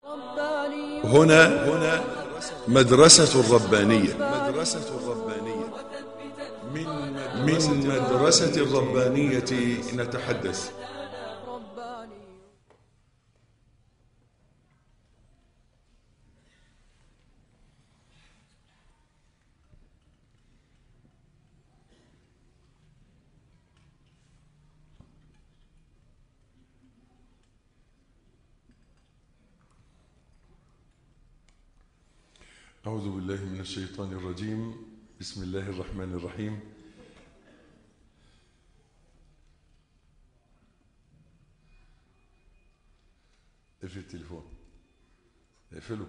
هنا هنا مدرسة الربانية مدرسة الربانية من من مدرسة الربانية نتحدث أعوذ بالله من الشيطان الرجيم بسم الله الرحمن الرحيم اقفل التليفون اقفله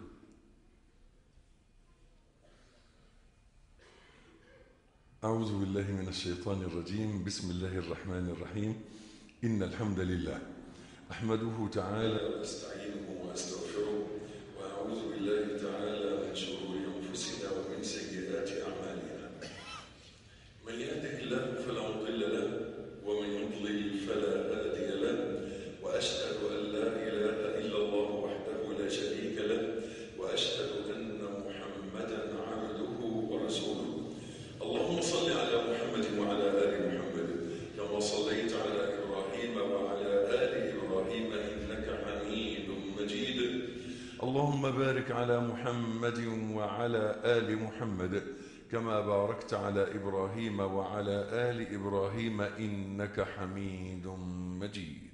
أعوذ بالله من الشيطان الرجيم بسم الله الرحمن الرحيم إن الحمد لله أحمده تعالى وأستعينه وأستغفره وأعوذ بالله تعالى من شرور أنفسنا ومن سيئات أعمالنا من يهده الله فلا مضل له ومن يضلل فلا هادي له وأشهد أن لا إله إلا الله وحده لا شريك له وأشهد أن محمدا عبده ورسوله اللهم صل على محمد وعلى آل محمد كما صليت على إبراهيم وعلى آل إبراهيم إنك حميد مجيد اللهم بارك على محمد وعلى آل محمد كما باركت على إبراهيم وعلى آل إبراهيم إنك حميد مجيد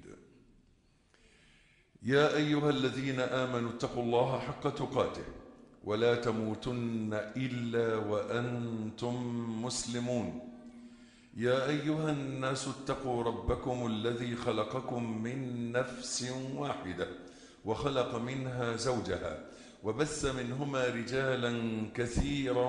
يا أيها الذين آمنوا اتقوا الله حق تقاته ولا تموتن إلا وأنتم مسلمون يا أيها الناس اتقوا ربكم الذي خلقكم من نفس واحدة وخلق منها زوجها وبث منهما رجالا كثيرا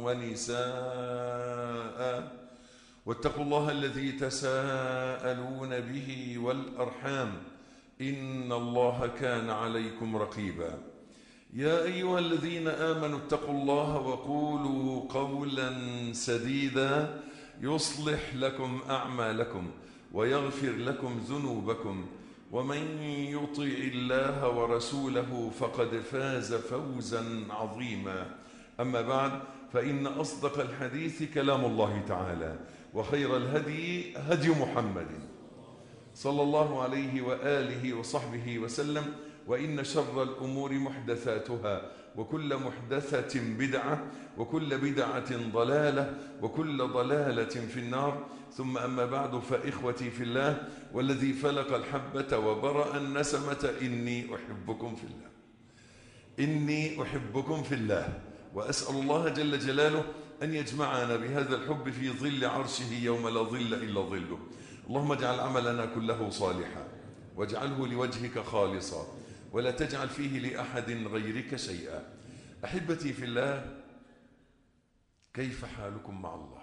ونساء واتقوا الله الذي تساءلون به والأرحام إن الله كان عليكم رقيبا يا أيها الذين آمنوا اتقوا الله وقولوا قولا سديدا يصلح لكم أعمالكم ويغفر لكم ذنوبكم ومن يطع الله ورسوله فقد فاز فوزا عظيما أما بعد فإن أصدق الحديث كلام الله تعالى وخير الهدي هدي محمد صلى الله عليه وآله وصحبه وسلم وإن شر الأمور محدثاتها وكل محدثة بدعة وكل بدعة ضلالة وكل ضلالة في النار ثم أما بعد فإخوتي في الله والذي فلق الحبة وبرأ النسمة إني أحبكم في الله إني أحبكم في الله وأسأل الله جل جلاله أن يجمعنا بهذا الحب في ظل عرشه يوم لا ظل إلا ظله اللهم اجعل عملنا كله صالحا واجعله لوجهك خالصا ولا تجعل فيه لأحد غيرك شيئا أحبتي في الله كيف حالكم مع الله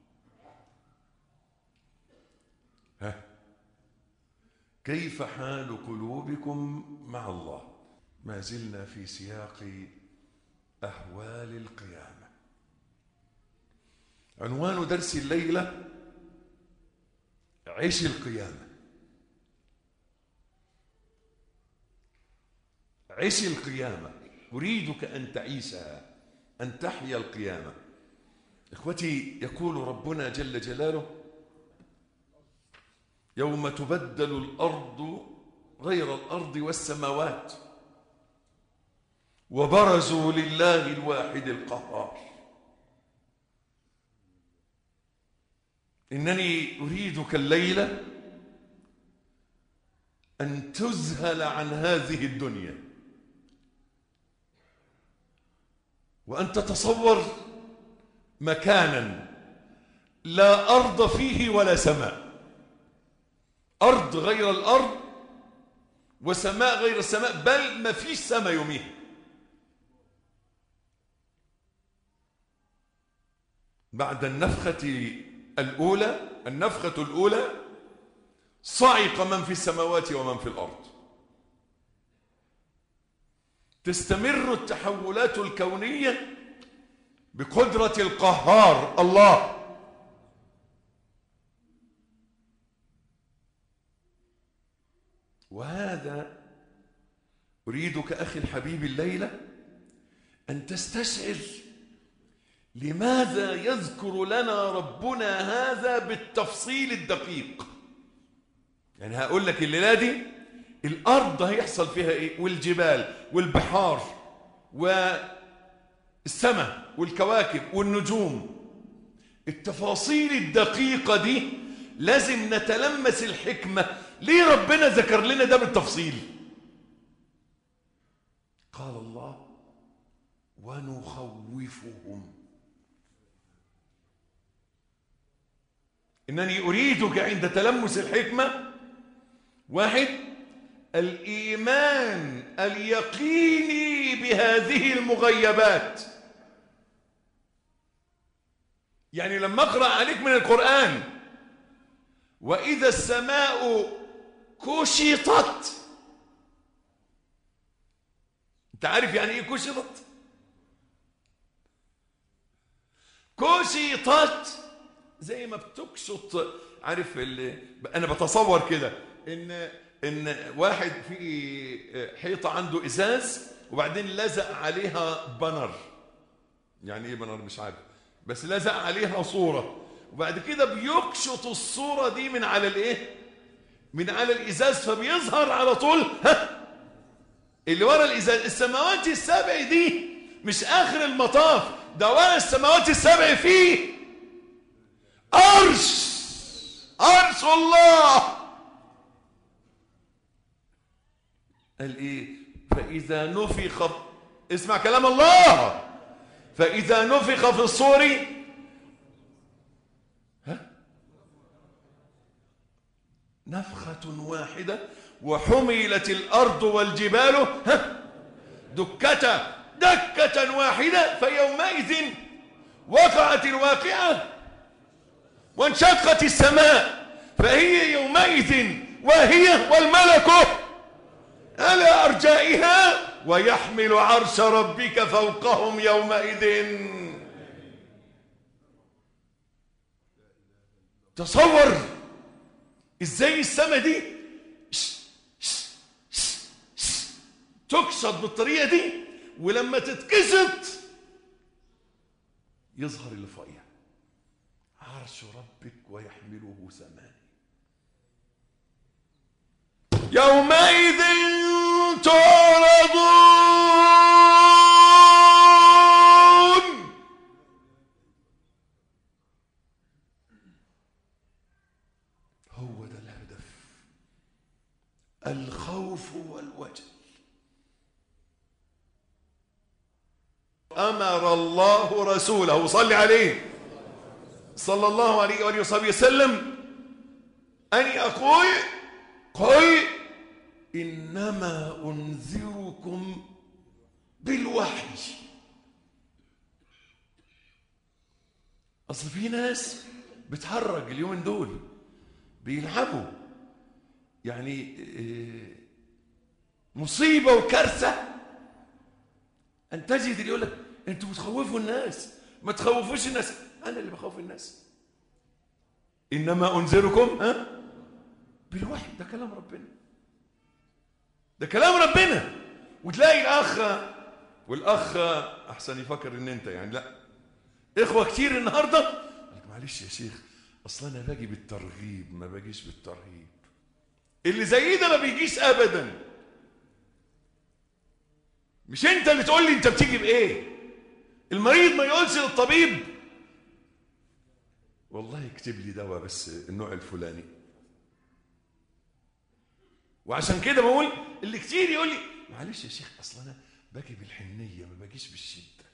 ها كيف حال قلوبكم مع الله ما زلنا في سياق أهوال القيامة عنوان درس الليلة عيش القيامة عيش القيامة أريدك أن تعيشها أن تحيا القيامة إخوتي يقول ربنا جل جلاله يوم تبدل الأرض غير الأرض والسماوات وبرزوا لله الواحد القهار إنني أريدك الليلة أن تذهل عن هذه الدنيا وأن تتصور مكانا لا أرض فيه ولا سماء أرض غير الأرض وسماء غير السماء بل ما فيش سماء يوميها بعد النفخة الأولى النفخة الأولى صعق من في السماوات ومن في الأرض تستمر التحولات الكونية بقدرة القهار الله وهذا أريدك أخي الحبيب الليلة أن تستشعر لماذا يذكر لنا ربنا هذا بالتفصيل الدقيق يعني هقول لك الليلة دي الأرض هيحصل فيها إيه والجبال والبحار والسماء والكواكب والنجوم التفاصيل الدقيقة دي لازم نتلمس الحكمة ليه ربنا ذكر لنا ده بالتفصيل قال الله ونخوفهم إنني أريدك عند تلمس الحكمة واحد الإيمان اليقيني بهذه المغيبات يعني لما أقرأ عليك من القرآن وإذا السماء كشطت أنت عارف يعني إيه كشطت؟ كشطت زي ما بتكشط عارف اللي أنا بتصور كده إن إن واحد في حيطة عنده إزاز وبعدين لزق عليها بنر يعني إيه بنر مش عارف بس لزق عليها صورة وبعد كده بيكشط الصورة دي من على الايه من على الإزاز فبيظهر على طول ها اللي ورا الإزاز السماوات السبع دي مش آخر المطاف ده ورا السماوات السبع فيه عرش عرش الله قال ايه فإذا نفخ اسمع كلام الله فإذا نفخ في الصور ها نفخة واحدة وحملت الأرض والجبال ها دكة دكة واحدة فيومئذ وقعت الواقعة وانشقت السماء فهي يومئذ وهي والملك على أرجائها ويحمل عرش ربك فوقهم يومئذ تصور ازاي السماء دي تكسط بالطريقة دي ولما تتكسط يظهر اللي فوقيها عرش ربك ويحمله ثمان يومئذ تعرضون هو ده الهدف الخوف والوجل أمر الله رسوله صل عليه صلى الله عليه وآله وصحبه وسلم أن يقول قل إنما أنذركم بالوحي أصل في ناس بتهرج اليومين دول بيلعبوا يعني مصيبة وكارثة أن تجد اللي يقول لك أنتوا بتخوفوا الناس ما تخوفوش الناس أنا اللي بخوف الناس إنما أنذركم ها بالوحي ده كلام ربنا ده كلام ربنا وتلاقي الأخ والأخ أحسن يفكر إن أنت يعني لا إخوة كتير النهاردة قال معلش يا شيخ أصلا أنا باجي بالترغيب ما باجيش بالترهيب اللي زي ده ما بيجيش أبدا مش أنت اللي تقول لي أنت بتيجي بإيه المريض ما يقولش للطبيب والله اكتب لي دواء بس النوع الفلاني وعشان كده بقول اللي كتير يقول لي معلش يا شيخ اصل انا باجي بالحنيه ما باجيش بالشده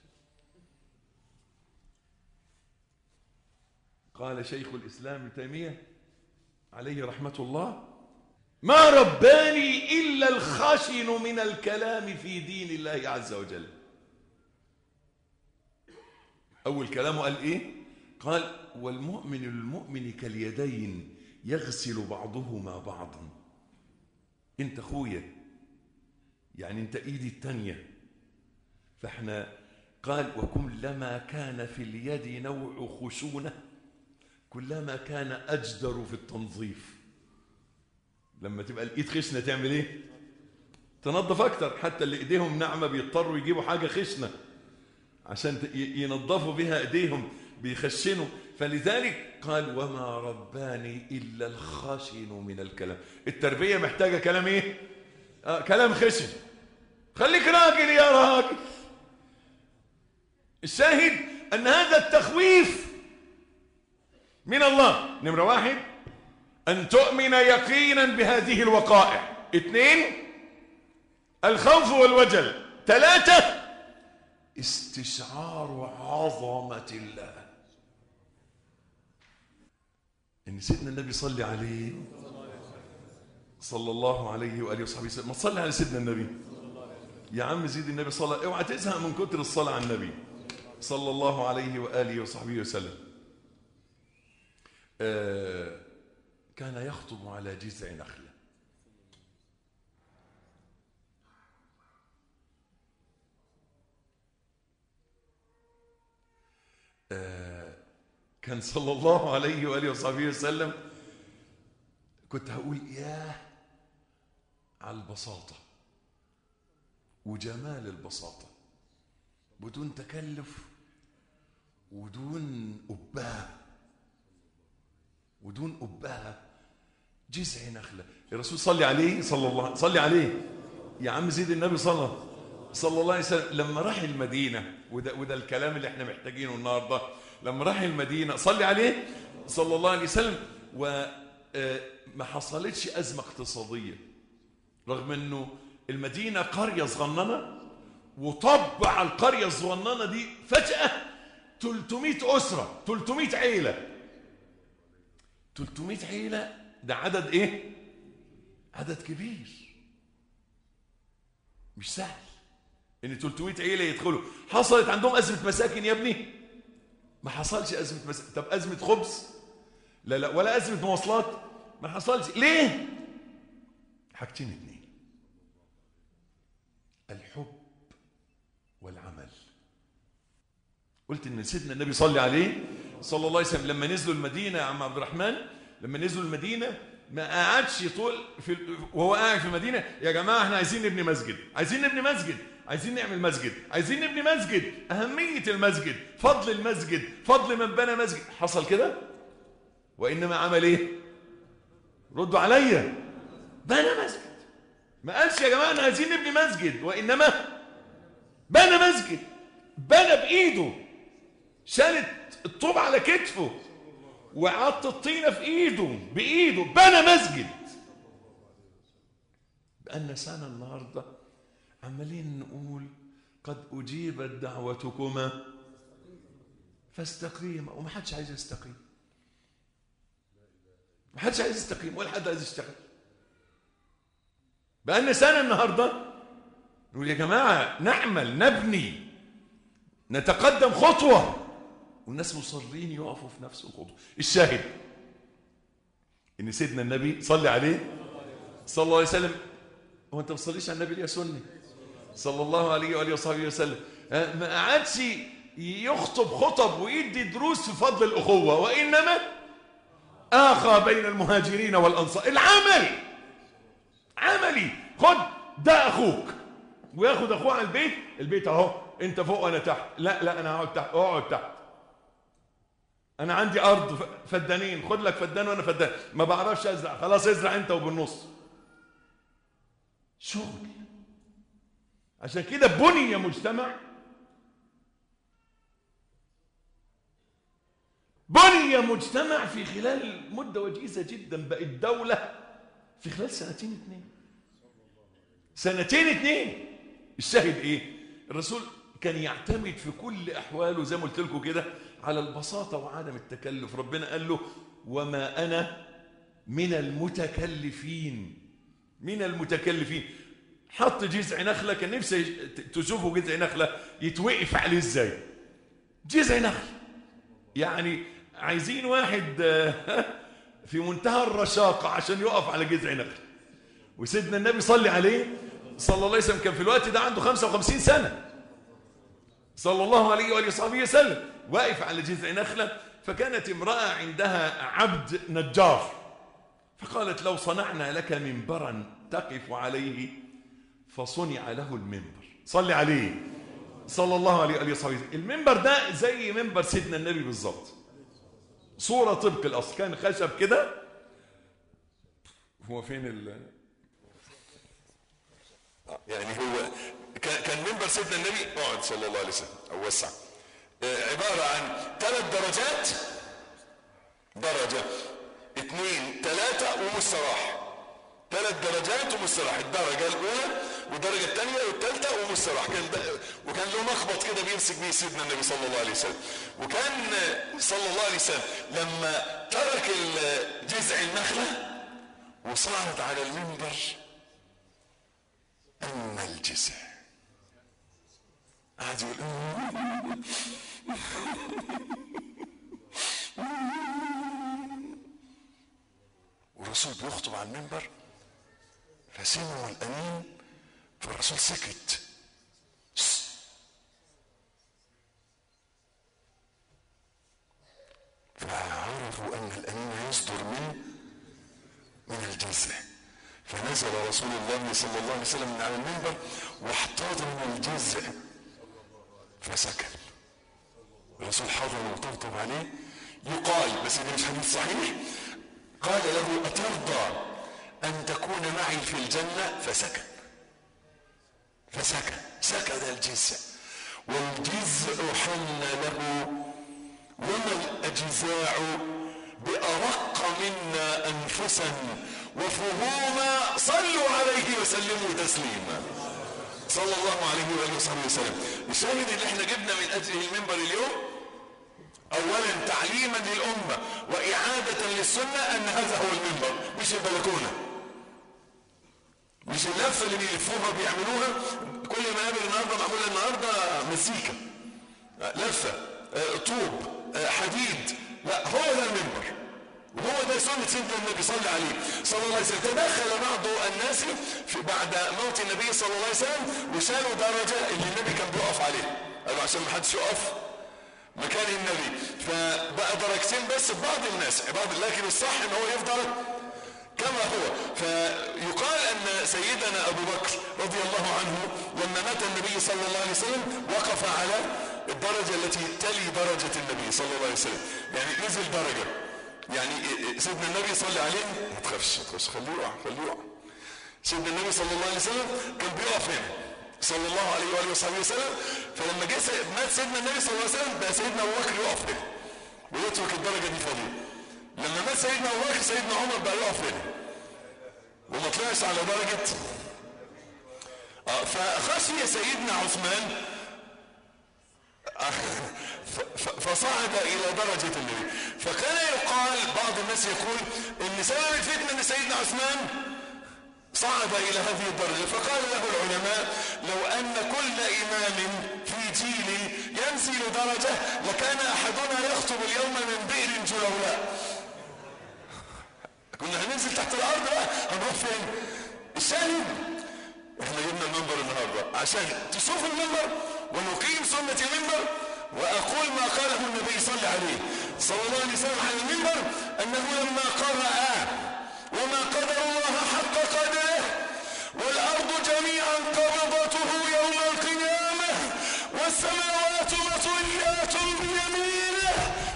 قال شيخ الاسلام ابن تيميه عليه رحمه الله ما رباني الا الخشن من الكلام في دين الله عز وجل اول كلامه قال ايه قال والمؤمن للمؤمن كاليدين يغسل بعضهما بعضا انت اخويا يعني انت ايدي التانية فاحنا قال وكلما كان في اليد نوع خشونة كلما كان أجدر في التنظيف لما تبقى الإيد خشنة تعمل إيه تنظف اكتر حتى اللي ايديهم ناعمه بيضطروا يجيبوا حاجه خشنه عشان ت- ي- ينظفوا بها ايديهم بيخشنوا فلذلك قال وما رباني الا الخشن من الكلام التربيه محتاجه كلام ايه آه كلام خشن خليك راجل يا راجل الشاهد ان هذا التخويف من الله نمره واحد ان تؤمن يقينا بهذه الوقائع اثنين الخوف والوجل ثلاثه استشعار عظمة الله إن سيدنا النبي صلى عليه صلى الله عليه وآله وصحبه وسلم ما تصلي على سيدنا النبي يا عم زيد النبي صلى اوعى تزهق من كتر الصلاة على النبي صلى الله عليه وآله وصحبه وسلم آه كان يخطب على جذع نخلة كان صلى الله عليه وآله وصحبه وسلم كنت هقول ياه على البساطة وجمال البساطة بدون تكلف ودون أبهة ودون أبهة جذع نخلة الرسول صلي عليه صلى الله صلي عليه يا عم زيد النبي صلى صلى الله عليه وسلم لما راح المدينة وده, وده الكلام اللي احنا محتاجينه النهارده لما راح المدينة صلي عليه صلى الله عليه وسلم وما حصلتش أزمة اقتصادية رغم أنه المدينة قرية صغننة وطبع القرية الصغننة دي فجأة 300 أسرة 300 عيلة 300 عيلة ده عدد إيه؟ عدد كبير مش سهل ان 300 عيله يدخلوا حصلت عندهم ازمه مساكن يا ابني ما حصلش ازمه مساكن طب ازمه خبز لا لا ولا ازمه مواصلات ما حصلش ليه حاجتين اتنين الحب والعمل قلت ان سيدنا النبي صلى عليه صلى الله عليه وسلم لما نزلوا المدينه يا عم عبد الرحمن لما نزلوا المدينه ما قعدش طول في وهو قاعد في المدينه يا جماعه احنا عايزين نبني مسجد عايزين نبني مسجد عايزين نعمل مسجد عايزين نبني مسجد اهميه المسجد فضل المسجد فضل من بنى مسجد حصل كده وانما عمل ايه ردوا عليا بنى مسجد ما قالش يا جماعه احنا عايزين نبني مسجد وانما بنى مسجد بنى بايده شالت الطوب على كتفه وعط الطينة في ايده بايده بنى مسجد بقالنا سنة النهاردة عمالين نقول قد أجيبت دعوتكما فاستقيما وما حدش عايز يستقيم ما حدش عايز يستقيم ولا حد عايز يشتغل بقالنا سنة النهاردة نقول يا جماعة نعمل نبني نتقدم خطوة والناس مصرين يقفوا في نفس الخطوة الشاهد ان سيدنا النبي صلى عليه صلى الله عليه وسلم هو انت ما تصليش على النبي ليه يا سني صلى الله عليه واله وصحبه وسلم ما قعدش يخطب خطب ويدي دروس في فضل الاخوه وانما اخى بين المهاجرين والانصار العمل عملي خد ده اخوك وياخد اخوه على البيت البيت اهو انت فوق وانا تحت لا لا انا هقعد تحت اقعد تحت انا عندي ارض فدانين خد لك فدان وانا فدان ما بعرفش ازرع خلاص ازرع انت وبالنص شغل عشان كده بني مجتمع بني مجتمع في خلال مدة وجيزة جدا بقت دولة في خلال سنتين اتنين سنتين اتنين الشاهد ايه الرسول كان يعتمد في كل احواله زي ما قلت لكم كده على البساطه وعدم التكلف ربنا قال له وما انا من المتكلفين من المتكلفين حط جذع نخله كان نفسي تشوفوا جذع نخله يتوقف عليه ازاي جذع نخل يعني عايزين واحد في منتهى الرشاقه عشان يقف على جذع نخل وسيدنا النبي صلى عليه صلى الله عليه وسلم كان في الوقت ده عنده 55 سنه صلى الله عليه وآله وصحبه وسلم واقف على جذع نخلة فكانت امرأة عندها عبد نجار فقالت لو صنعنا لك منبرا تقف عليه فصنع له المنبر صلي عليه صلى الله عليه وآله وصحبه المنبر ده زي منبر سيدنا النبي بالظبط صورة طبق الأصل كان خشب كده هو فين ال يعني هو كان كان منبر سيدنا النبي اقعد صلى الله عليه وسلم او وسع آه، عبارة عن ثلاث درجات درجة اثنين ثلاثة ومستراح ثلاث درجات ومستراح الدرجة الأولى والدرجة الثانية والثالثة ومستراح كان ده وكان له مخبط كده بيمسك بيه سيدنا النبي صلى الله عليه وسلم وكان آه، صلى الله عليه وسلم لما ترك ال- جذع النخلة وصعد على المنبر أما الجزع قعد يقول والرسول بيخطب على المنبر فسمعوا الأمين فالرسول سكت فعرفوا أن الأمين يصدر من من الجزع فنزل رسول الله صلى الله عليه وسلم من على المنبر واحتضن الجزع فسكن الرسول حضن وطبطب عليه يقال بس ده مش حديث صحيح قال له أترضى أن تكون معي في الجنة فسكن فسكن سكن الجزع والجزع حل له وما الأجزاع بأرق منا أنفسا وفهوما صلوا عليه وسلموا تسليما صلى الله عليه وآله وصحبه وسلم الشاهد اللي احنا جبنا من أجله المنبر اليوم أولا تعليما للأمة وإعادة للسنة أن هذا هو المنبر مش البلكونة مش اللفة اللي بيلفوها بيعملوها كل ما قابل النهارده معمولة النهارده مزيكا لفة آه، طوب آه، حديد لا هو ده المنبر وهو ده سنة سيدنا النبي صلى الله عليه صلى الله عليه وسلم تدخل بعض الناس في بعد موت النبي صلى الله عليه وسلم وشالوا درجة اللي النبي كان بيقف عليها قالوا عشان ما حدش يقف مكان النبي فبقى درجتين بس ببعض الناس بعض لكن الصح ان هو يفضل كما هو فيقال ان سيدنا ابو بكر رضي الله عنه لما مات النبي صلى الله عليه وسلم وقف على الدرجة التي تلي درجة النبي صلى الله عليه وسلم يعني نزل درجة يعني سيدنا النبي صلى عليه ما تخافش ما تخافش خليه يقع خليه يقع سيدنا النبي صلى الله عليه وسلم كان بيقف هنا صلى الله عليه واله وصحبه وسلم فلما جه سي- مات سيدنا النبي صلى الله عليه وسلم بقى سيدنا ابو بكر يقف هنا ويترك الدرجه دي فاضيه لما مات سيدنا ابو بكر سيدنا عمر بقى يقف هنا وما طلعش على درجه آه، فخشي سيدنا عثمان ف- ف- فصعد الى درجة النبي فكان يقال بعض الناس يقول ان سبب الفتنة ان سيدنا عثمان صعد الى هذه الدرجة فقال له العلماء لو ان كل امام في جيل ينزل درجة لكان احدنا يخطب اليوم من بئر جلولاء كنا هننزل تحت الارض بقى هنروح فين الشاهد احنا جبنا المنبر النهارده عشان تشوفوا المنبر ونقيم سنة المنبر واقول ما قاله النبي صلى عليه صلى الله عليه وسلم عن المنبر انه لما قرأ وما قدر الله حق قدره والارض جميعا قبضته يوم القيامة والسماوات مطويات بيمينه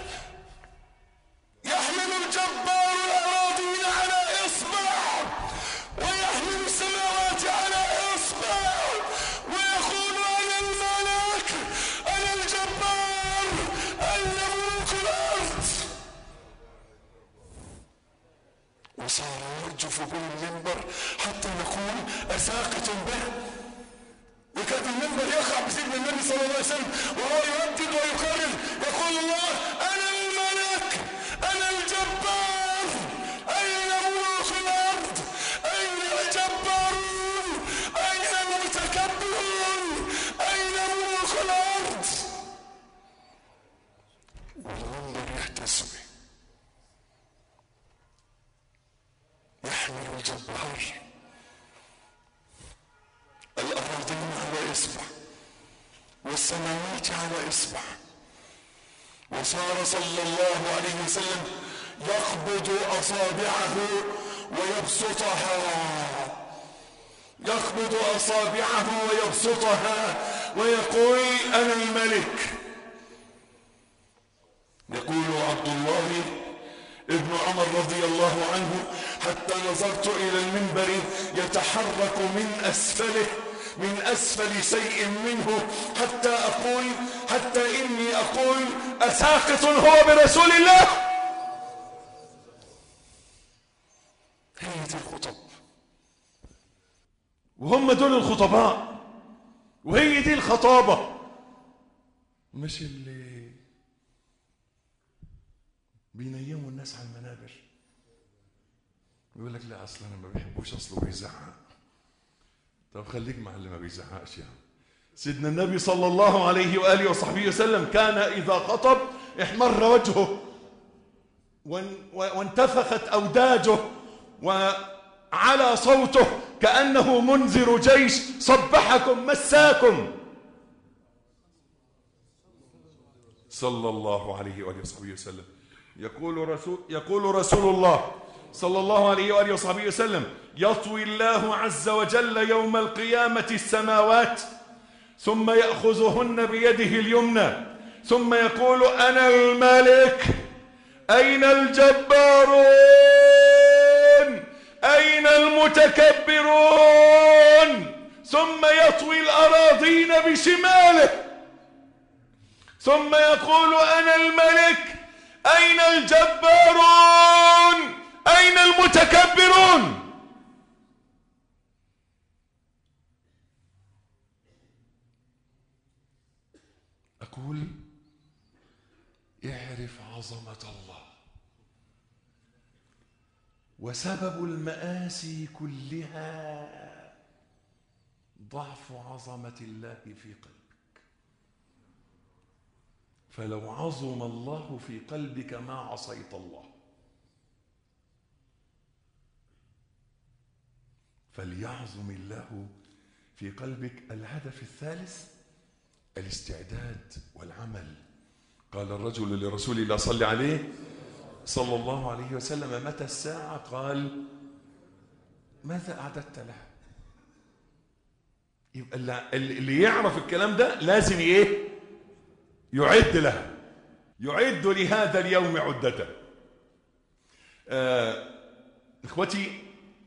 يحمل الجبار الأراضين على إصبع ويحمل السماوات على إصبع ويقول أنا الملك أنا الجبار أنا ملوك الأرض وصار يرجف به المنبر حتى نقول أساقط به وكان المنبر يقع بسيدنا النبي صلى الله عليه وسلم وهو يردد ويكرر يقول الله انا الملك انا الجبار اين ملوك الارض اين الجبارون اين المتكبرون اين ملوك الارض والمنبر يهتز به يحمل الجبار الأراضين على إصبع والسماوات على إصبع وصار صلى الله عليه وسلم يقبض أصابعه ويبسطها يقبض أصابعه ويبسطها ويقول أنا الملك يقول عبد الله ابن عمر رضي الله عنه حتى نظرت إلى المنبر يتحرك من أسفله من أسفل شيء منه حتى أقول حتى إني أقول أساقط هو برسول الله هي دي الخطب وهم دول الخطباء وهي دي الخطابة مش اللي بينيموا الناس على المنابر يقول لك لا اصل انا ما بحبوش اصله بيزعق طب خليك مع اللي ما بيزعقش يعني سيدنا النبي صلى الله عليه واله وصحبه وسلم كان اذا خطب احمر وجهه وان- وانتفخت اوداجه وعلى صوته كانه منذر جيش صبحكم مساكم صلى الله عليه واله وصحبه وسلم يقول رسول يقول رسول الله صلى الله عليه واله وصحبه وسلم يطوي الله عز وجل يوم القيامه السماوات ثم ياخذهن بيده اليمنى ثم يقول انا الملك اين الجبارون اين المتكبرون ثم يطوي الاراضين بشماله ثم يقول أنا الملك أين الجبارون أين المتكبرون أقول اعرف عظمة الله وسبب المآسي كلها ضعف عظمة الله في قلبك فلو عظم الله في قلبك ما عصيت الله فليعظم الله في قلبك الهدف الثالث الاستعداد والعمل قال الرجل لرسول الله صلى عليه صلى الله عليه وسلم متى الساعة قال ماذا أعددت لها يبقى اللي- اللي يعرف الكلام ده لازم ايه يعد لها يعد لهذا اليوم عدته آه اخوتي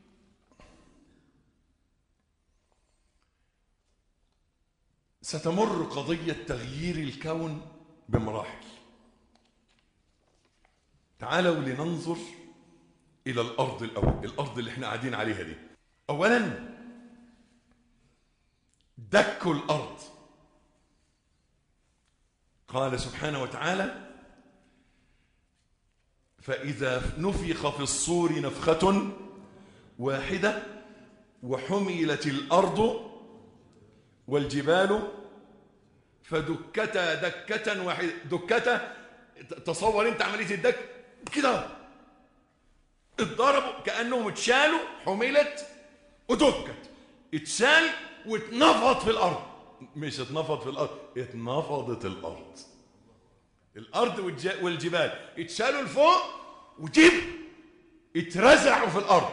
ستمر قضية تغيير الكون بمراحل تعالوا لننظر إلى الأرض الأول الأرض اللي احنا قاعدين عليها دي أولا دك الأرض قال سبحانه وتعالى فإذا نفخ في الصور نفخة واحدة وحملت الأرض والجبال فدكتا دكة واحدة دكتا تصور انت عملية الدك كده اتضربوا كأنهم اتشالوا حملت ودكت اتشال واتنفض في الأرض مش اتنفض في الأرض اتنفضت الأرض الأرض والج- والجبال اتشالوا لفوق وجيب اترزعوا في الأرض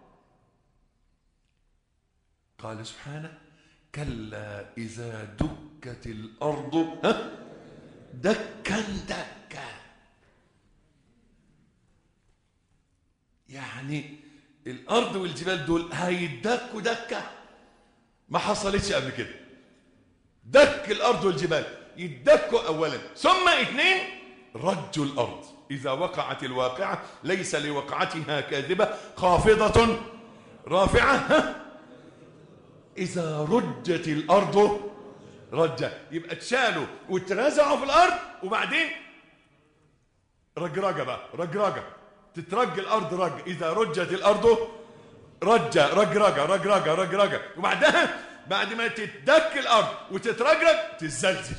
قال سبحانه كلا إذا دكت الأرض ها دكا دكا يعني الأرض والجبال دول هيدكوا دكة ما حصلتش قبل كده دك الأرض والجبال يدكوا أولا ثم اثنين رجوا الأرض إذا وقعت الواقعة ليس لوقعتها كاذبة خافضة رافعة ها إذا رجت الأرض رجة يبقى اتشالوا واترزعوا في الأرض وبعدين رجرجة بقى رجرجة تترج الأرض رج إذا رجت الأرض رجة رجرجة رجرجة رجرجة وبعدها بعد ما تتدك الأرض وتترجرج تزلزل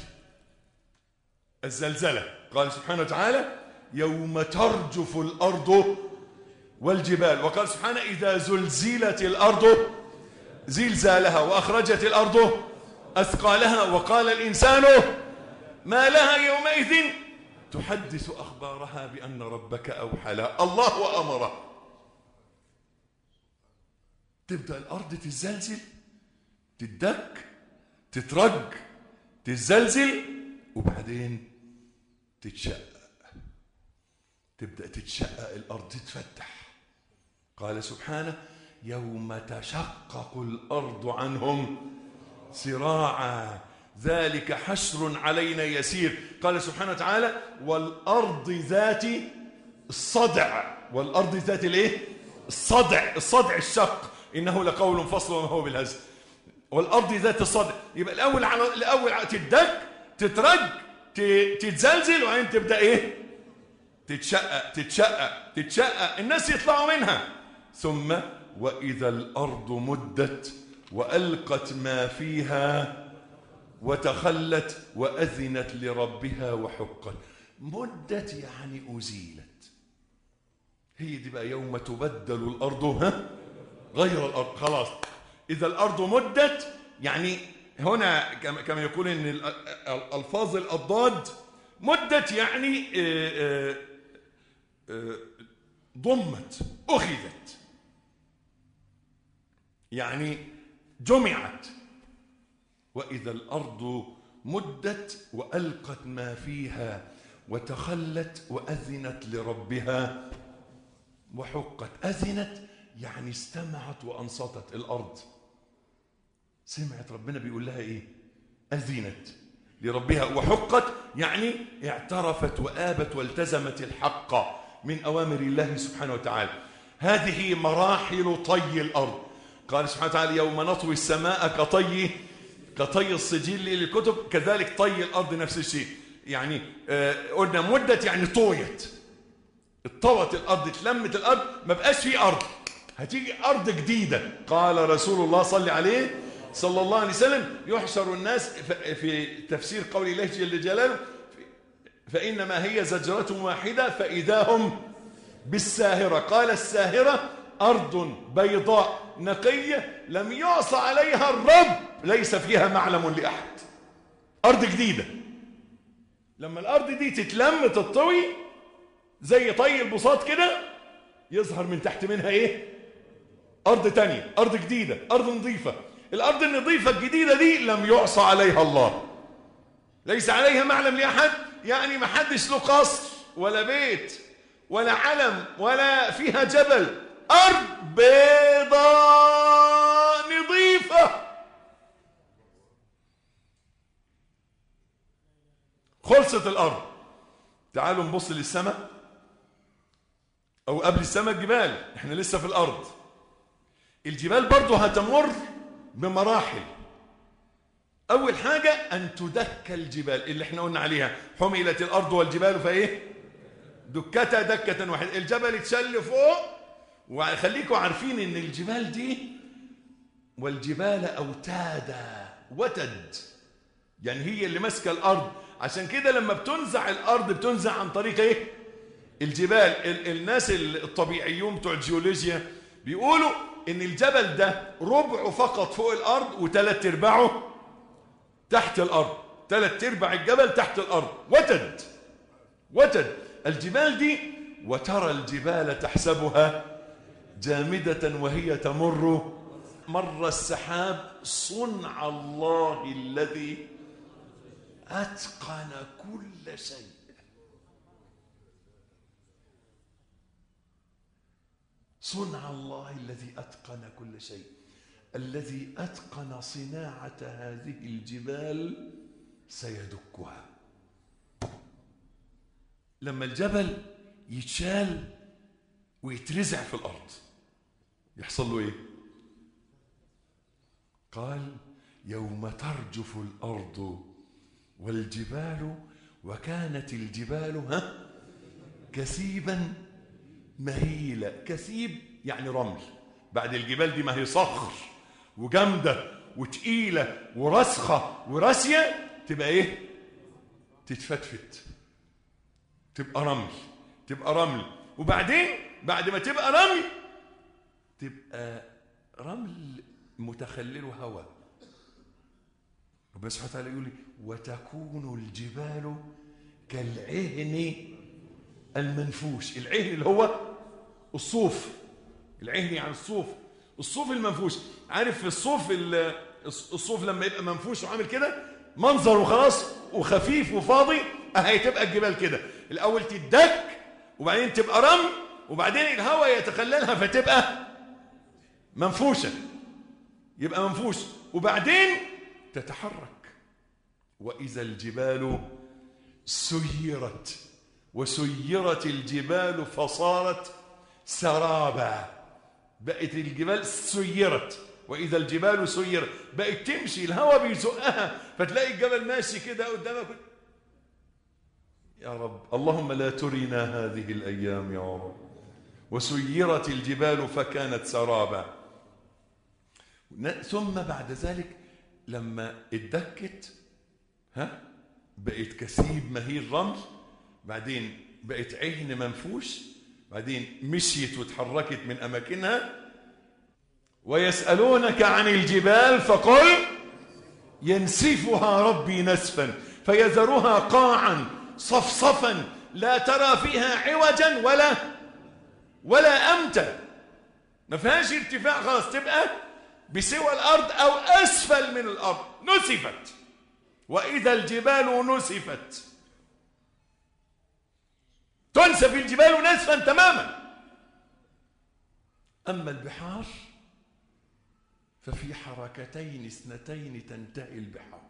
الزلزلة قال سبحانه وتعالى يوم ترجف الأرض والجبال وقال سبحانه إذا زلزلت الأرض زلزالها وأخرجت الأرض أثقالها وقال الإنسان ما لها يومئذ تحدث أخبارها بأن ربك أوحى لها الله أمره تبدأ الأرض تتزلزل تدك تترج تتزلزل وبعدين تتشقق تبدأ تتشقق الأرض تتفتح قال سبحانه يوم تشقق الأرض عنهم سراعا ذلك حشر علينا يسير قال سبحانه وتعالى والأرض ذات الصدع والأرض ذات الايه الصدع الصدع الشق إنه لقول فصل وما هو بالهزل والأرض ذات الصدع يبقى الأول على الأول على تدك تترج ت- تتزلزل وبعدين تبدأ إيه تتشقق تتشقق تتشقق الناس يطلعوا منها ثم وإذا الأرض مدت وألقت ما فيها وتخلت وأذنت لربها وحقت مدت يعني أزيلت هي دي بقى يوم تبدل الأرض ها غير الأرض خلاص إذا الأرض مدت يعني هنا كما كما يقول إن ال- ال- ألفاظ الأضداد مدت يعني آه، آه، آه، ضمت أخذت يعني جمعت وإذا الأرض مدت وألقت ما فيها وتخلت وأذنت لربها وحقت أذنت يعني استمعت وأنصتت الأرض سمعت ربنا بيقول لها إيه أذنت لربها وحقت يعني اعترفت وآبت والتزمت الحق من أوامر الله سبحانه وتعالى هذه مراحل طي الأرض قال سبحانه وتعالى يوم نطوي السماء كطي كطي السجل للكتب كذلك طي الأرض نفس الشيء يعني آه، قلنا مدت يعني طويت اتطوت الارض اتلمت الارض ما بقاش في ارض هتيجي ارض جديده قال رسول الله صلى عليه صلى الله عليه وسلم يحشر الناس ف- في تفسير قول الله جل جلاله فانما هي زجره واحده فاذا هم بالساهره قال الساهره ارض بيضاء نقيه لم يعصى عليها الرب ليس فيها معلم لاحد ارض جديده لما الارض دي تتلم تطوي زي طي البساط كده يظهر من تحت منها ايه ارض تانية ارض جديدة ارض نظيفة الارض النظيفة الجديدة دي لم يعصى عليها الله ليس عليها معلم لاحد يعني ما حدش له قصر ولا بيت ولا علم ولا فيها جبل ارض بيضاء نظيفة خلصت الارض تعالوا نبص للسماء او قبل السماء الجبال احنا لسه في الارض الجبال برضه هتمر بمراحل اول حاجه ان تدك الجبال اللي احنا قلنا عليها حملت الارض والجبال فايه دكتها دكه واحده الجبل اتشل فوق وخليكم عارفين ان الجبال دي والجبال اوتادا وتد يعني هي اللي ماسكه الارض عشان كده لما بتنزع الارض بتنزع عن طريق ايه الجبال ال الناس الطبيعيون بتوع الجيولوجيا بيقولوا ان الجبل ده ربعه فقط فوق الارض وثلاث ارباعه تحت الارض ثلاث ارباع الجبل تحت الارض وتد وتد الجبال دي وترى الجبال تحسبها جامدة وهي تمر مر السحاب صنع الله الذي أتقن كل شيء صنع الله الذي أتقن كل شيء الذي أتقن صناعة هذه الجبال سيدكها لما الجبل يتشال ويترزع في الأرض يحصل له إيه قال يوم ترجف الأرض والجبال وكانت الجبال ها كثيبا مهيلة كثيب يعني رمل بعد الجبال دي ما هي صخر وجامدة وتقيلة ورسخة وراسية تبقى ايه تتفتفت تبقى رمل تبقى رمل وبعدين بعد ما تبقى رمل تبقى رمل متخلله هواء ربنا سبحانه وتعالى يقول لي وتكون الجبال كالعهن المنفوش العهن اللي هو الصوف العهن يعني الصوف الصوف المنفوش عارف في الصوف ال- الصوف لما يبقى منفوش وعامل كده منظر وخلاص وخفيف وفاضي اهي تبقى الجبال كده الاول تدك وبعدين تبقى رمل وبعدين الهواء يتخللها فتبقى منفوشه يبقى منفوش وبعدين تتحرك واذا الجبال سيرت وسيرت الجبال فصارت سرابا بقت الجبال سيرت واذا الجبال سيرت بقت تمشي الهواء بيزقها فتلاقي الجبل ماشي كده قدامك يا رب اللهم لا ترنا هذه الايام يا رب وسيرت الجبال فكانت سرابا ثم بعد ذلك لما اتدكت ها بقت كثيب مهيل رمل بعدين بقت عهن منفوش بعدين مشيت وتحركت من اماكنها ويسالونك عن الجبال فقل ينسفها ربي نسفا فيذرها قاعا صفصفا لا ترى فيها عوجا ولا ولا امتا ما فيهاش ارتفاع خلاص تبقى بسوى الارض او اسفل من الارض نسفت واذا الجبال نسفت تنسف الجبال نسفا تماما اما البحار ففي حركتين اثنتين تنتهي البحار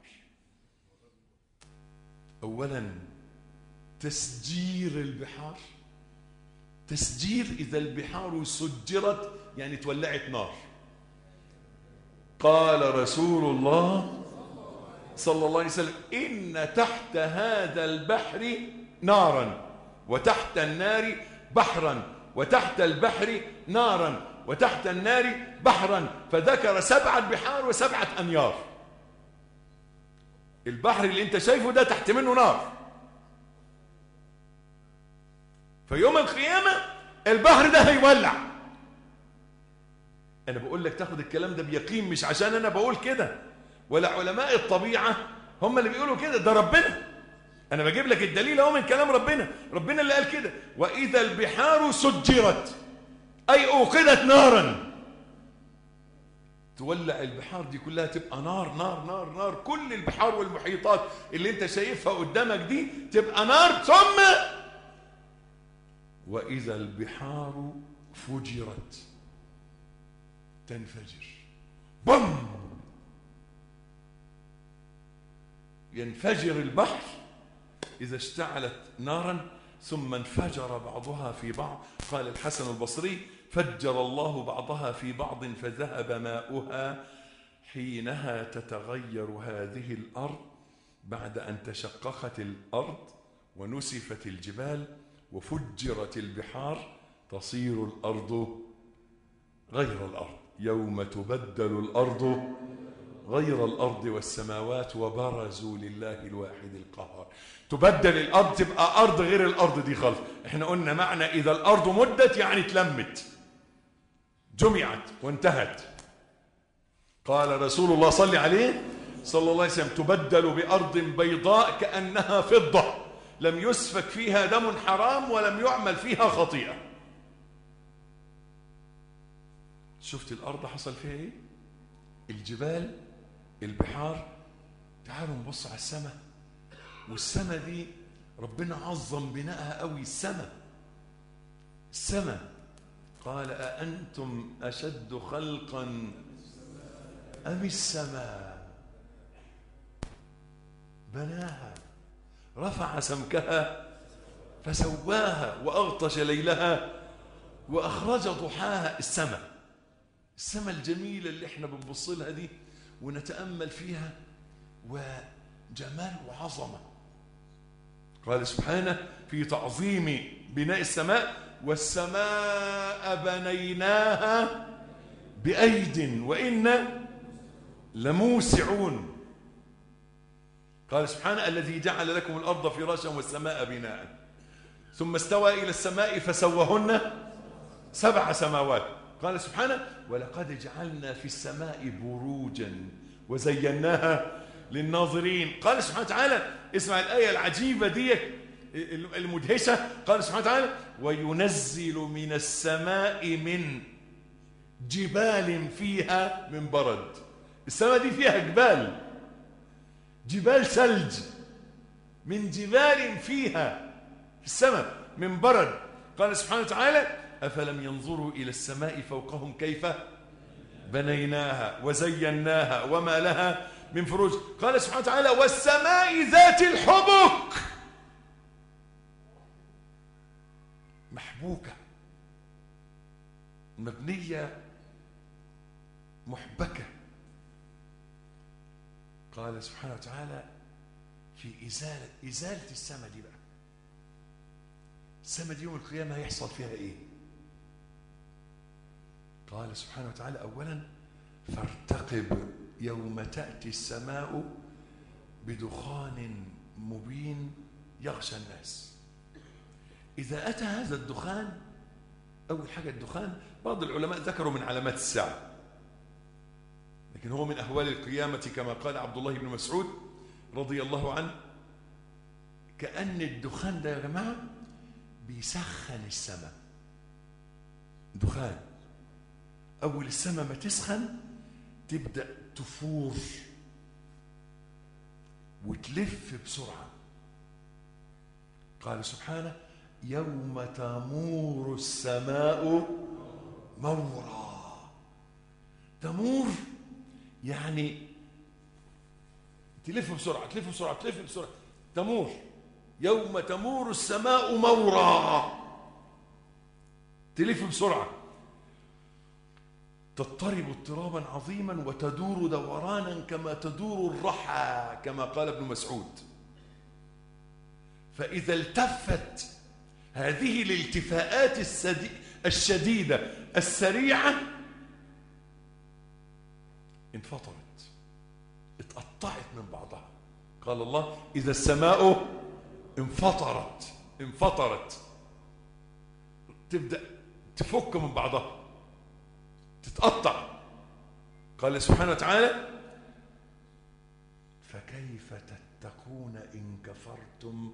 اولا تسجير البحار تسجير اذا البحار سجرت يعني تولعت نار قال رسول الله صلى الله عليه وسلم ان تحت هذا البحر نارا وتحت النار بحرا وتحت البحر نارا وتحت النار بحرا فذكر سبعة بحار وسبعة أنيار البحر اللي انت شايفه ده تحت منه نار فيوم القيامة البحر ده هيولع أنا بقول لك تاخد الكلام ده بيقين مش عشان أنا بقول كده ولا علماء الطبيعة هم اللي بيقولوا كده ده ربنا أنا بجيب لك الدليل أهو من كلام ربنا ربنا اللي قال كده وإذا البحار سجرت أي أوقدت نارا تولع البحار دي كلها تبقى نار نار نار نار كل البحار والمحيطات اللي انت شايفها قدامك دي تبقى نار ثم وإذا البحار فجرت تنفجر بم ينفجر البحر إذا اشتعلت نارا ثم انفجر بعضها في بعض قال الحسن البصري فجر الله بعضها في بعض فذهب ماؤها حينها تتغير هذه الأرض بعد أن تشققت الأرض ونسفت الجبال وفجرت البحار تصير الأرض غير الأرض يوم تبدل الأرض غير الأرض والسماوات وبرزوا لله الواحد القهار تبدل الأرض تبقى أرض غير الأرض دي خالص احنا قلنا معنى إذا الأرض مدت يعني اتلمت جمعت وانتهت قال رسول الله صلى عليه صلى الله عليه وسلم تبدل بأرض بيضاء كأنها فضة لم يسفك فيها دم حرام ولم يعمل فيها خطيئة شفت الأرض حصل فيها ايه الجبال البحار تعالوا نبص على السماء والسماء دي ربنا عظم بنائها قوي السماء السماء قال أأنتم أشد خلقا أم السماء بناها رفع سمكها فسواها وأغطش ليلها وأخرج ضحاها السماء السماء الجميلة اللي احنا بنبص لها دي ونتأمل فيها وجمال وعظمة قال سبحانه في تعظيم بناء السماء والسماء بنيناها بأيد وإنا لموسعون قال سبحانه الذي جعل لكم الأرض فراشا والسماء بناء ثم استوى إلى السماء فسوهن سبع سماوات قال سبحانه ولقد جعلنا في السماء بروجا وزيناها للناظرين قال سبحانه وتعالى اسمع الآية العجيبة دي المدهشة قال سبحانه وتعالى وينزل من السماء من جبال فيها من برد السماء دي فيها جبال جبال ثلج من جبال فيها في السماء من برد قال سبحانه وتعالى أفلم ينظروا إلى السماء فوقهم كيف بنيناها وزيناها وما لها من فروج قال سبحانه وتعالى والسماء ذات الحبك محبوكة مبنية محبكة قال سبحانه وتعالى في إزالة إزالة السماء دي بقى السماء دي يوم القيامة هيحصل فيها إيه قال سبحانه وتعالى أولا فارتقب يوم تأتي السماء بدخان مبين يغشى الناس إذا أتى هذا الدخان أول حاجة الدخان بعض العلماء ذكروا من علامات الساعة لكن هو من أهوال القيامة كما قال عبد الله بن مسعود رضي الله عنه كأن الدخان ده يا جماعة بيسخن السماء دخان أول السماء ما تسخن تبدأ تفور وتلف بسرعة قال سبحانه يوم تمور السماء مورا تمور يعني تلف بسرعة تلف بسرعة تلف بسرعة تمور يوم تمور السماء مورا تلف بسرعة تضطرب اضطرابا عظيما وتدور دورانا كما تدور الرحى كما قال ابن مسعود فإذا التفت هذه الالتفاءات السدي... الشديدة السريعة انفطرت اتقطعت من بعضها قال الله إذا السماء انفطرت انفطرت تبدأ تفك من بعضها تتقطع قال سبحانه وتعالى فكيف تتقون إن كفرتم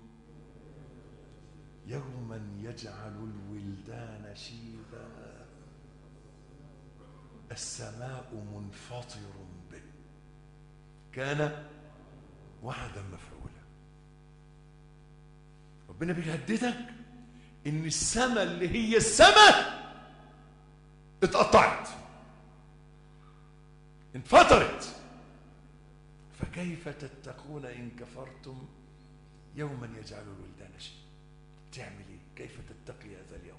يوما يجعل الولدان شيبا السماء منفطر به كان وعدا مفعولا ربنا بيهددك ان السماء اللي هي السماء اتقطعت انفطرت فكيف تتقون ان كفرتم يوما يجعل الولدان شيبا تعمل ايه كيف تتقي هذا اليوم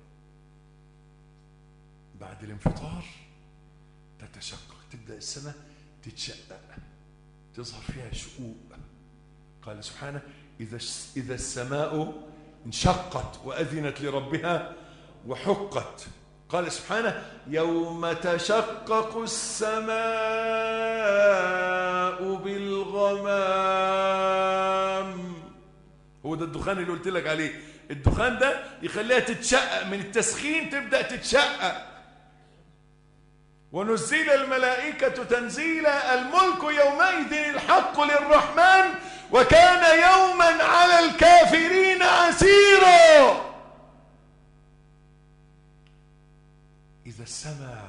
بعد الانفطار تتشقق تبدا السماء تتشقق تظهر فيها شقوق قال سبحانه اذا اذا السماء انشقت واذنت لربها وحقت قال سبحانه يوم تشقق السماء بالغمام هو ده الدخان اللي قلت لك عليه الدخان ده يخليها تتشقق من التسخين تبدأ تتشقق ونزل الملائكة تنزيلا الملك يومئذ الحق للرحمن وكان يوما على الكافرين عسيرا إذا السماء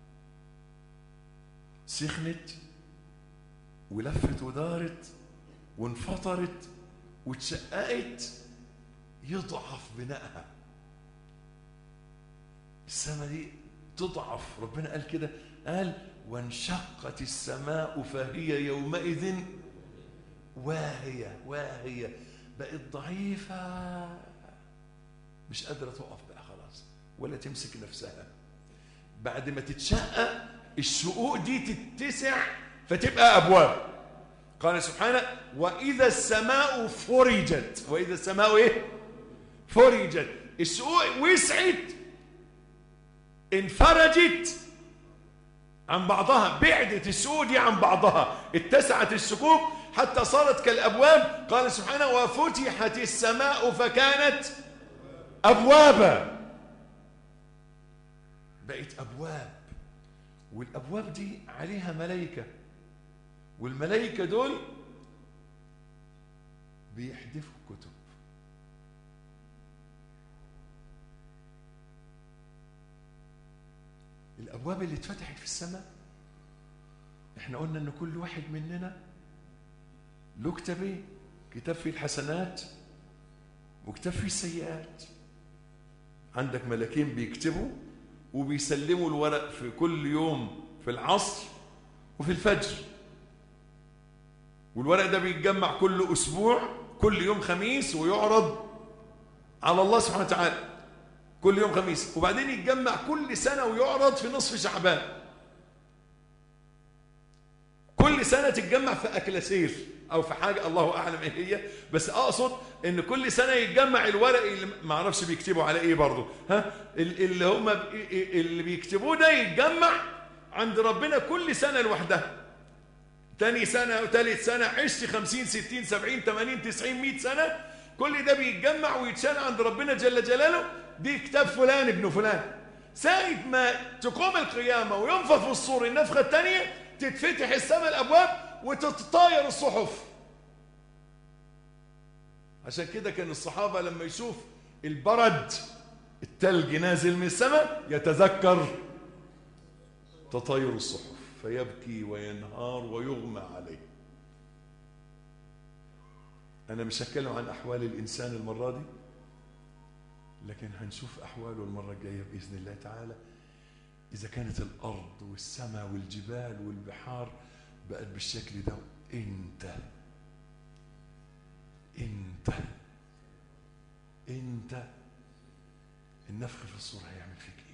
سخنت ولفت ودارت وانفطرت واتشققت يضعف بنائها السماء دي تضعف ربنا قال كده قال وانشقت السماء فهي يومئذ واهية واهية بقت ضعيفة مش قادرة تقف بقى خلاص ولا تمسك نفسها بعد ما تتشقق الشقوق دي تتسع فتبقى أبواب قال سبحانه وإذا السماء فرجت وإذا السماء إيه فرجت الشقوق وسعت انفرجت عن بعضها بعدت الشقوق دي عن بعضها اتسعت الشقوق حتى صارت كالأبواب قال سبحانه وفتحت السماء فكانت أبوابا بقت أبواب والأبواب دي عليها ملائكة والملائكة دول بيحدفوا كتب الابواب اللي اتفتحت في السماء احنا قلنا ان كل واحد مننا له كتابين كتاب فيه الحسنات وكتاب فيه السيئات عندك ملاكين بيكتبوا وبيسلموا الورق في كل يوم في العصر وفي الفجر والورق ده بيتجمع كل اسبوع كل يوم خميس ويعرض على الله سبحانه وتعالى كل يوم خميس وبعدين يتجمع كل سنة ويعرض في نصف شعبان كل سنة تتجمع في أكلاسير أو في حاجة الله أعلم إيه هي بس أقصد إن كل سنة يتجمع الورق اللي ما أعرفش بيكتبوا على إيه برضه ها اللي هم اللي بيكتبوه ده يتجمع عند ربنا كل سنة لوحدها تاني سنة وتالت سنة عشت خمسين ستين سبعين تمانين تسعين مئة سنة كل ده بيتجمع ويتشال عند ربنا جل جلاله دي كتاب فلان ابن فلان ساعة ما تقوم القيامة وينفخ في الصور النفخة الثانية تتفتح السماء الأبواب وتتطاير الصحف عشان كده كان الصحابة لما يشوف البرد التلج نازل من السماء يتذكر تطاير الصحف فيبكي وينهار ويغمى عليه أنا مش هتكلم عن أحوال الإنسان المرة دي لكن هنشوف أحواله المرة الجاية بإذن الله تعالى إذا كانت الأرض والسماء والجبال والبحار بقت بالشكل ده أنت أنت أنت النفخ في الصور هيعمل فيك إيه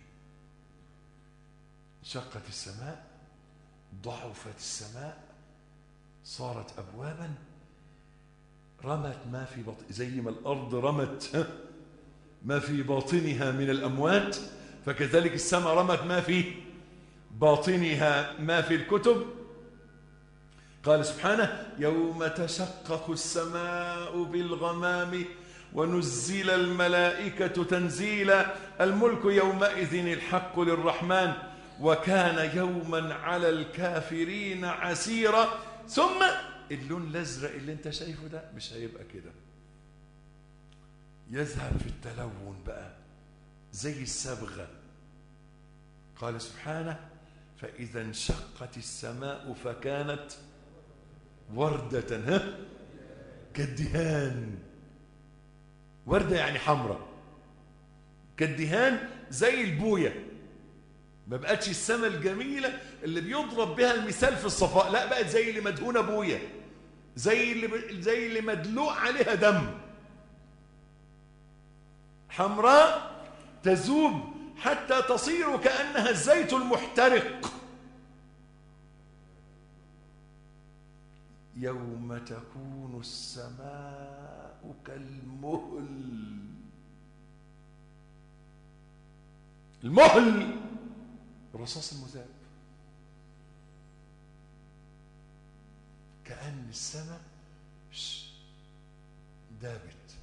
شقت السماء ضعفت السماء صارت أبوابا رمت ما في بطن زي ما الأرض رمت ما في باطنها من الأموات فكذلك السماء رمت ما في باطنها ما في الكتب قال سبحانه يوم تشقق السماء بالغمام ونزل الملائكة تنزيلا الملك يومئذ الحق للرحمن وكان يوما على الكافرين عسيرا ثم اللون الازرق اللي انت شايفه ده مش هيبقى كده يذهب في التلون بقى زي الصبغه قال سبحانه فاذا انشقت السماء فكانت ورده ها كالدهان ورده يعني حمراء كالدهان زي البويه ما بقتش السماء الجميلة اللي بيضرب بها المثال في الصفاء لا بقت زي اللي مدهونة بوية زي اللي ب... زي اللي مدلوق عليها دم حمراء تذوب حتى تصير كأنها الزيت المحترق يوم تكون السماء كالمهل المهل الرصاص المذاب كأن السماء دابت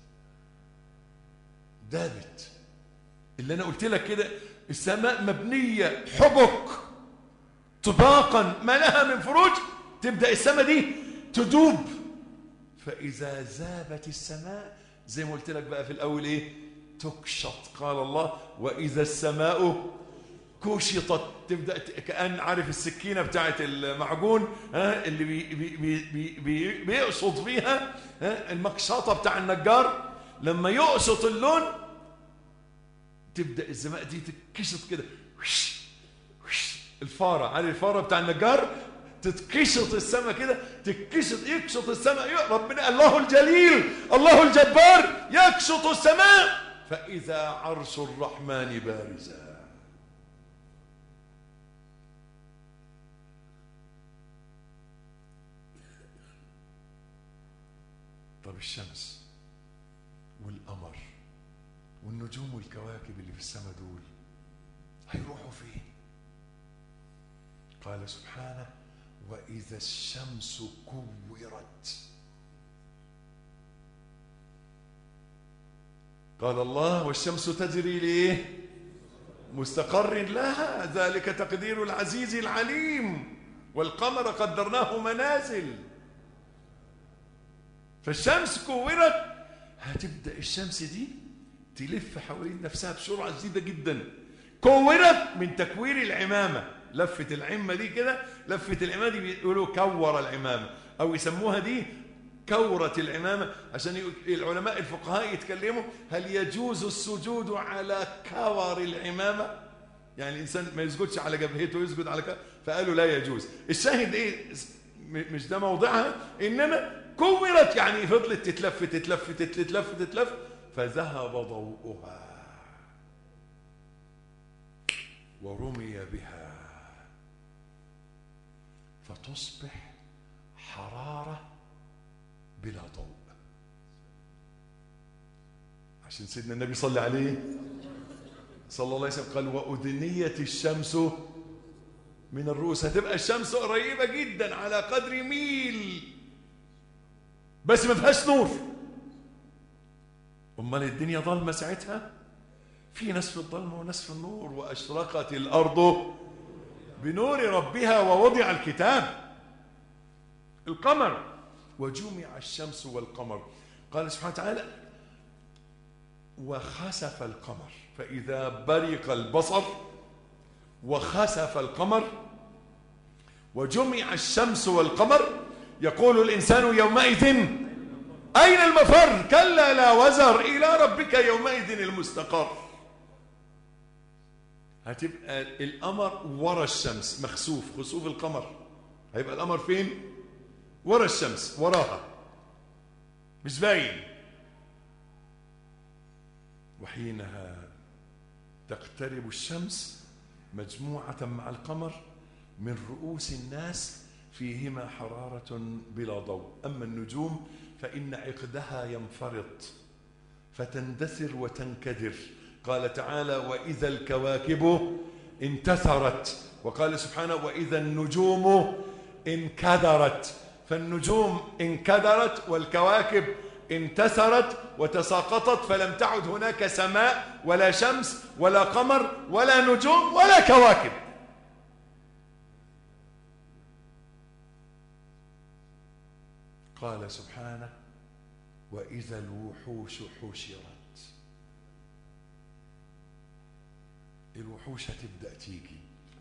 دابت اللي أنا قلت لك كده السماء مبنية حبك طباقا ما لها من فروج تبدأ السماء دي تدوب فإذا ذابت السماء زي ما قلت لك بقى في الأول إيه تكشط قال الله وإذا السماء كشطت تبدا كان عارف السكينه بتاعه المعجون ها اللي بي بي بي بي بيقشط فيها ها المقشطه بتاع النجار لما يقشط اللون تبدا السماء دي تتكشط كده وش وش الفاره عارف الفاره بتاع النجار تتكشط السماء كده تتكشط يكشط السماء ربنا الله الجليل الله الجبار يكشط السماء فاذا عرش الرحمن بارزا طب الشمس والقمر والنجوم والكواكب اللي في السماء دول هيروحوا فين قال سبحانه وإذا الشمس كورت قال الله والشمس تجري ليه مستقر لها ذلك تقدير العزيز العليم والقمر قدرناه منازل فالشمس كورت هتبدأ الشمس دي تلف حوالين نفسها بسرعة شديدة جدا كورت من تكوير العمامة لفة العمة دي كده لفة العمامة دي بيقولوا كور العمامة أو يسموها دي كورة العمامة عشان يقول- العلماء الفقهاء يتكلموا هل يجوز السجود على كور العمامة يعني الإنسان ما يسجدش على جبهته يسجد على كور فقالوا لا يجوز الشاهد إيه م- مش ده موضعها إنما كورت يعني فضلت تتلف تتلف تتلف تتلف فذهب ضوءها ورمي بها فتصبح حرارة بلا ضوء عشان سيدنا النبي صلى عليه صلى الله عليه وسلم قال وأدنيت الشمس من الرؤوس هتبقى الشمس قريبة جدا على قدر ميل بس ما فيهاش نور امال الدنيا ضلمه ساعتها في ناس في الظلمه وناس في النور واشرقت الارض بنور ربها ووضع الكتاب القمر وجمع الشمس والقمر قال سبحانه وتعالى وخسف القمر فاذا برق البصر وخسف القمر وجمع الشمس والقمر يقول الانسان يومئذ أين المفر كلا لا وزر إلى ربك يومئذ المستقر هتبقى القمر ورا الشمس مخسوف خسوف القمر هيبقى القمر فين ورا الشمس وراها مش باين وحينها تقترب الشمس مجموعة مع القمر من رؤوس الناس فيهما حرارة بلا ضوء أما النجوم فإن عقدها ينفرط فتندثر وتنكدر قال تعالى وإذا الكواكب انتثرت وقال سبحانه وإذا النجوم انكدرت فالنجوم انكدرت والكواكب انتثرت وتساقطت فلم تعد هناك سماء ولا شمس ولا قمر ولا نجوم ولا كواكب قال سبحانه وإذا الوحوش حشرت الوحوش هتبدأ تيجي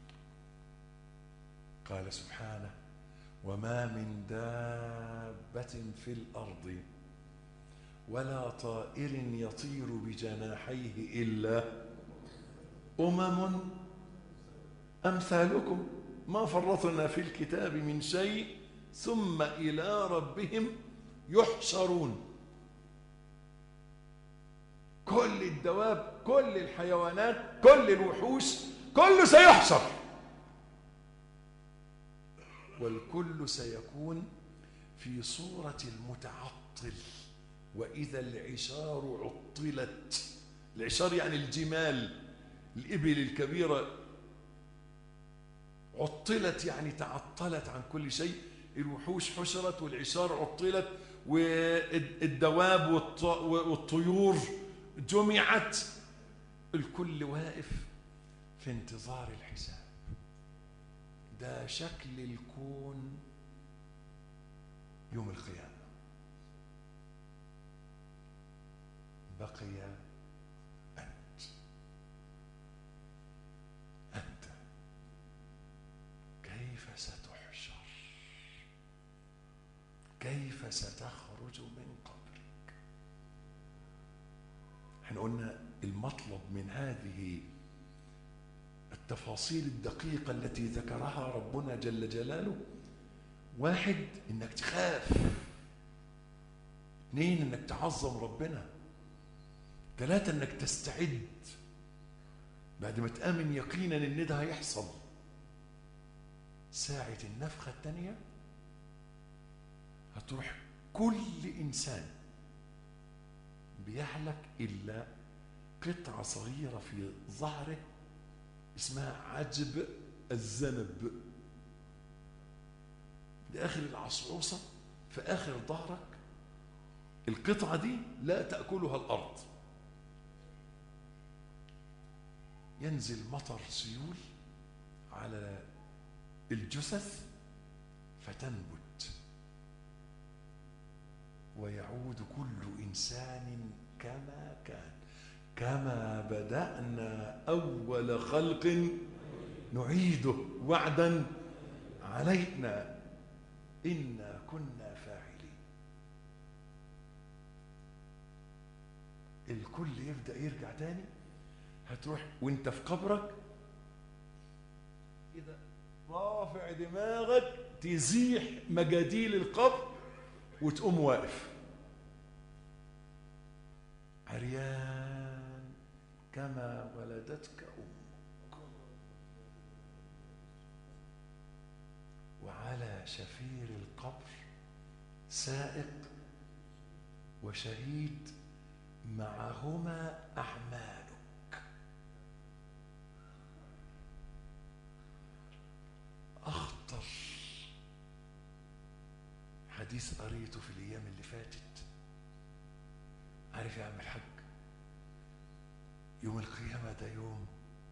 قال سبحانه وما من دابة في الأرض ولا طائر يطير بجناحيه إلا أمم أمثالكم ما فرطنا في الكتاب من شيء ثم إلى ربهم يحشرون كل الدواب كل الحيوانات كل الوحوش كله سيحشر والكل سيكون في صورة المتعطل وإذا العشار عطلت العشار يعني الجمال الإبل الكبيرة عطلت يعني تعطلت عن كل شيء الوحوش حشرت والعشار عطلت والدواب والطيور جمعت الكل واقف في انتظار الحساب ده شكل الكون يوم القيامة بقي أنت أنت كيف ستحشر كيف ستخرج من قبرك احنا قلنا المطلب من هذه التفاصيل الدقيقة التي ذكرها ربنا جل جلاله واحد انك تخاف اثنين انك تعظم ربنا ثلاثة انك تستعد بعد ما تآمن يقينا ان ده هيحصل ساعة النفخة الثانية هتروح كل إنسان بيهلك إلا قطعة صغيرة في ظهره اسمها عجب الذنب دي آخر العصعوصة في آخر ظهرك القطعة دي لا تأكلها الأرض ينزل مطر سيول على الجثث فتنبت ويعود كل إنسان كما كان كما بدأنا أول خلق نعيده وعدا علينا إنا كنا فاعلين الكل يبدأ يرجع تاني هتروح وانت في قبرك كده رافع دماغك تزيح مجاديل القبر وتقوم واقف عريان كما ولدتك أمك وعلى شفير القبر سائق وشهيد معهما أعمالك أخطر حديث قريته في الأيام اللي فاتت عارف يا عم الحاج يوم القيامة ده يوم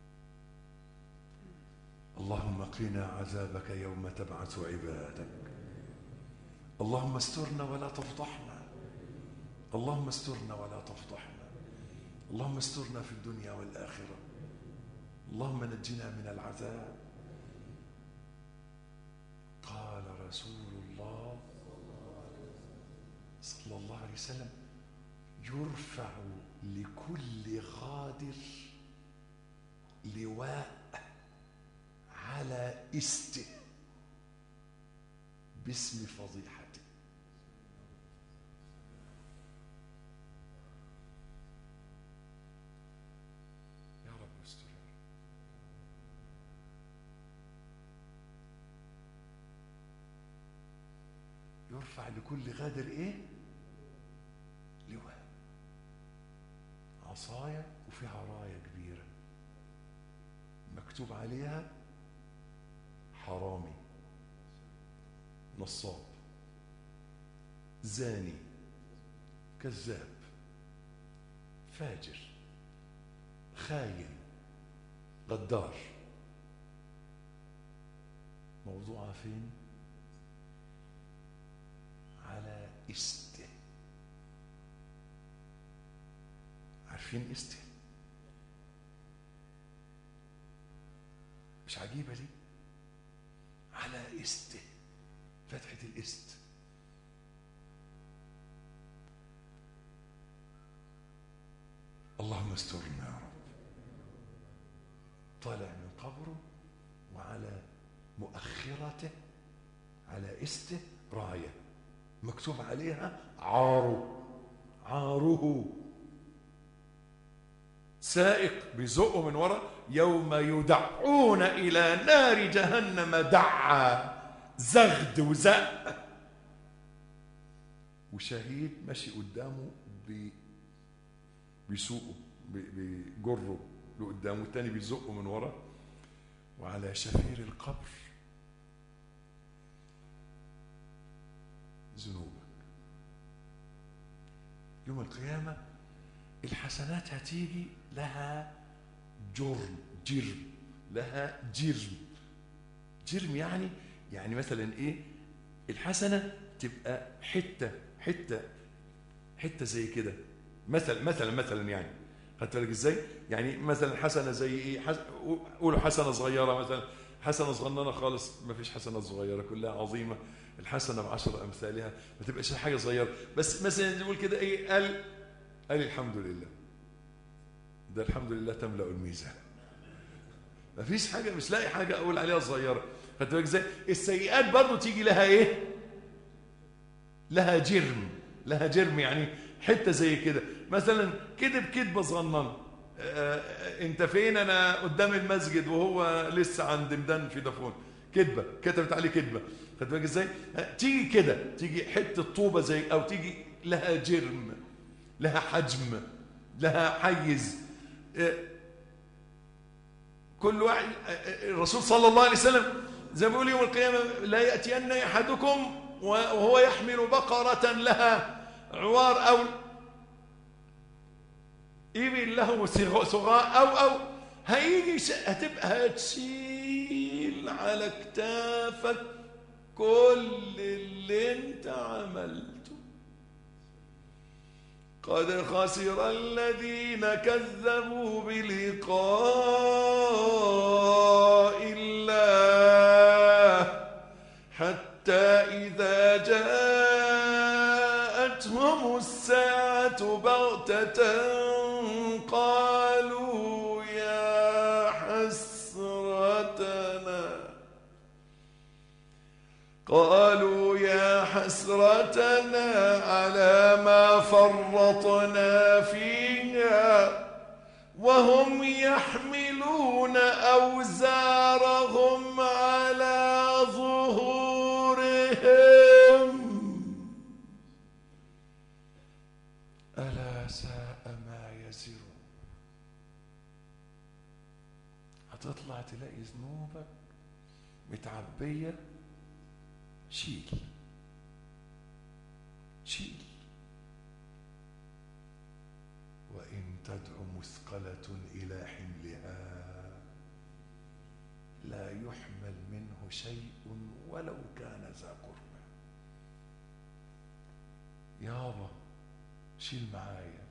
اللهم قنا عذابك يوم تبعث عبادك اللهم استرنا ولا تفضحنا اللهم استرنا ولا تفضحنا اللهم استرنا في الدنيا والآخرة اللهم نجنا من العذاب قال رسول الله صلى الله عليه وسلم يرفع لكل غادر لواء على استه باسم فضيحته يا رب استر يا رب يرفع لكل غادر ايه لواء عصاية وفيها راية كبيرة مكتوب عليها حرامي نصاب زاني كذاب فاجر خاين غدار موضوعها فين على استه عارفين استه مش عجيبة دي على استه فتحة الاست اللهم استرنا يا رب طالع من قبره وعلى مؤخرته على استه رايه مكتوب عليها عاره عاره سائق بيزقه من ورا يوم يدعون إلى نار جهنم دعا زغد وزق وشهيد ماشي قدامه بي بيسوقه بي- بيجره لقدامه التاني بيزقه من ورا وعلى شفير القبر ذنوبك يوم القيامة الحسنات هتيجي لها جرم جرم لها جرم جرم يعني يعني مثلا ايه الحسنة تبقى حتة حتة حتة زي كده مثلا مثلا مثلا يعني خدت بالك ازاي؟ يعني مثلا حسنة زي ايه؟ حس... قولوا حسنة صغيرة مثلا حسنة صغننة خالص ما فيش حسنة صغيرة كلها عظيمة الحسنة بعشر أمثالها ما تبقاش حاجة صغيرة بس مثلا نقول كده ايه قال قال الحمد لله ده الحمد لله تملأ الميزان ما فيش حاجة مش لاقي حاجة أقول عليها صغيرة خدت بالك ازاي؟ السيئات برضو تيجي لها ايه؟ لها جرم لها جرم يعني حتة زي كده مثلا كذب كذبة صغننة آه، انت فين انا قدام المسجد وهو لسه عند ميدان في دافون كذبة كتبت عليه كذبة خدت بالك ازاي آه، تيجي كده تيجي حتة طوبة زي او تيجي لها جرم لها حجم لها حيز آه، كل واحد الرسول صلى الله عليه وسلم زي ما بيقول يوم القيامة لا يأتين أحدكم وهو يحمل بقرة لها عوار أو إبل له صغاء أو أو هيجي ش- هتبقى هتشيل على كتافك كل اللي انت عملته قد خسر الذين كذبوا بلقاء الله حتى إذا جاءتهم الساعة بغتة قالوا يا حسرتنا قالوا يا حسرتنا على ما فرطنا فيها وهم يحملون أوزارهم على ظهورهم ألا ساء ما يزرون هتطلع تلاقي ذنوبك متعبيه شيل شيل وإن تدع مثقلة إلى حملها لا يحمل منه شيء ولو كان ذا قربى يابا شيل معايا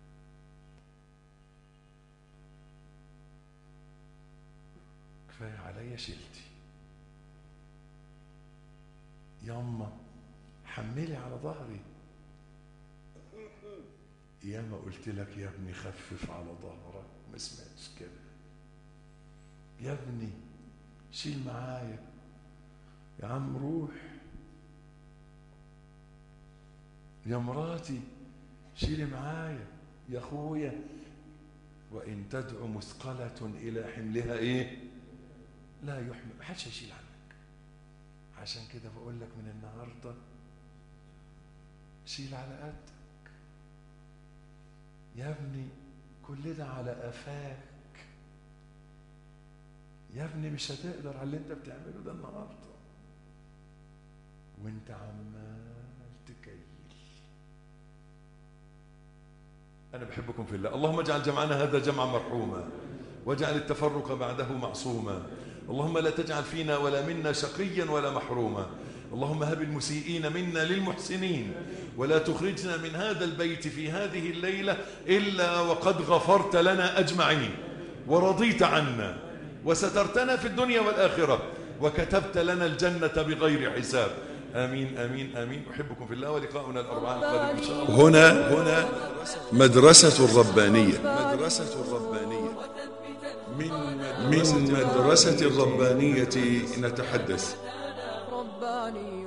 كفاية عليا شيلتي ياما حملي على ظهري ياما قلت لك يا ابني خفف على ظهرك ما سمعتش كده يا ابني شيل معايا يا عم روح يا مراتي شيلي معايا يا اخويا وان تدعو مثقلة الى حملها ايه لا يحمل محدش هيشيل عنك عشان كده بقول لك من النهارده شيل على قدك يا ابني كل ده على قفاك يا ابني مش هتقدر على اللي انت بتعمله ده النهارده وانت عمال تكيل انا بحبكم في الله اللهم اجعل جمعنا هذا جمعا مرحوما واجعل التفرق بعده معصوما اللهم لا تجعل فينا ولا منا شقيا ولا محروما اللهم هب المسيئين منا للمحسنين ولا تخرجنا من هذا البيت في هذه الليلة إلا وقد غفرت لنا أجمعين ورضيت عنا وسترتنا في الدنيا والآخرة وكتبت لنا الجنة بغير حساب آمين آمين آمين أحبكم في الله ولقاؤنا الأربعاء القادم إن شاء الله هنا هنا مدرسة الربانية مدرسة الربانية من مدرسة الربانية نتحدث رباني